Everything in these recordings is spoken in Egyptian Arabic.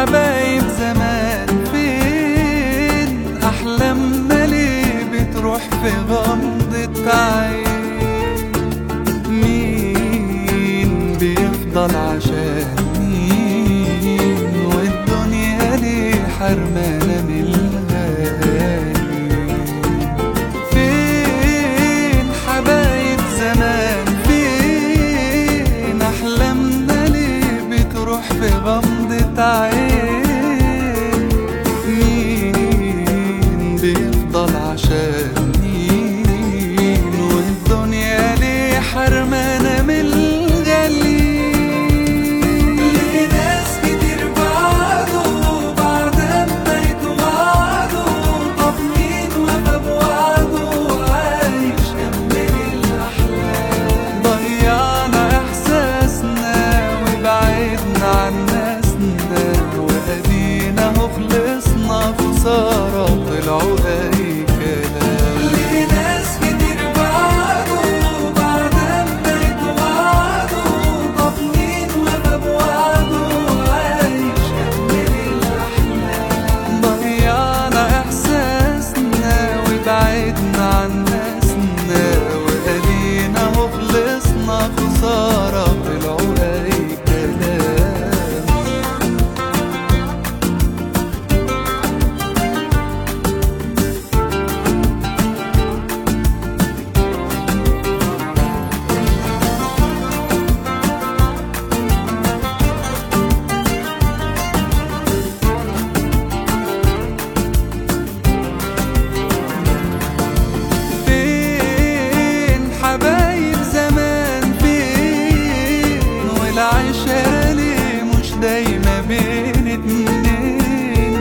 حبايب زمان فين أحلامنا ليه بتروح في غمضة عين مين بيفضل عشان مين والدنيا ليه حرمانة من الغالي فين حبايب زمان فين أحلامنا ليه بتروح في غمضة عين مين بيفضل عشان مين والدنيا ليه حرمانة من الغالي ليه ناس كتير بعدوا بعد ما يتوعدوا طب مين وفى بوعده عايش كمل الأحلام ضيعنا إحساسنا وبعدنا عن ناسنا وأدينا اهو خلصنا خسارة طلعوا أي كلام ليه ناس كتير بعدوا بعد ما يتوعدوا طب مين وفى بوعده عايش كمل الأحلام ضيعنا إحساسنا وبعدنا عن ناسنا وأدينا اهو خلصنا خسارة طلعوا أي كلام فين حبايب زمان فين والعشرة ليه مش دايما بين اتنين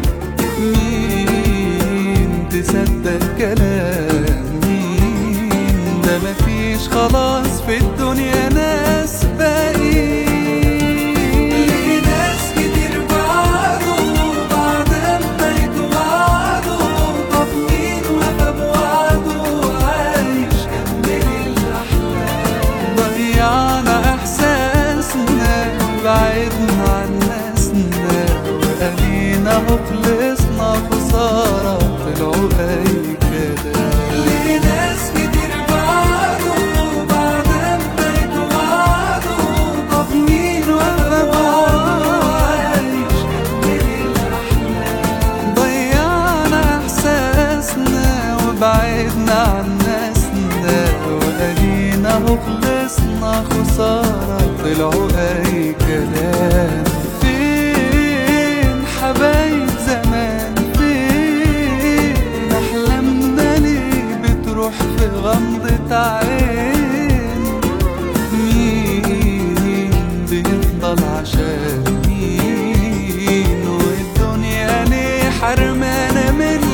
مين تصدق كلام مين ده مفيش خلاص في الدنيا ناس باقيين ليه ناس كتير بعدوا بعد ما يتوعدوا طب مين وفى بوعده عايش كمل الأحلام ضيعنا إحساسنا بعدنا عن ناسنا وأدينا اهو خلصنا خسارة طلعوا أي كلام ليه ناس كتير بعدوا بعد ما يتوعدوا طب مين وفى بوعده عايش كمل الأحلام ضيعنا إحساسنا وبعدنا عن ناسنا وأدينا اهو خلصنا خسارة طلعوا أي كلام فين حبايب زمان فين أحلامنا ليه بتروح في غمضة عين مين بيفضل عشان مين والدنيا ليه حرمانة من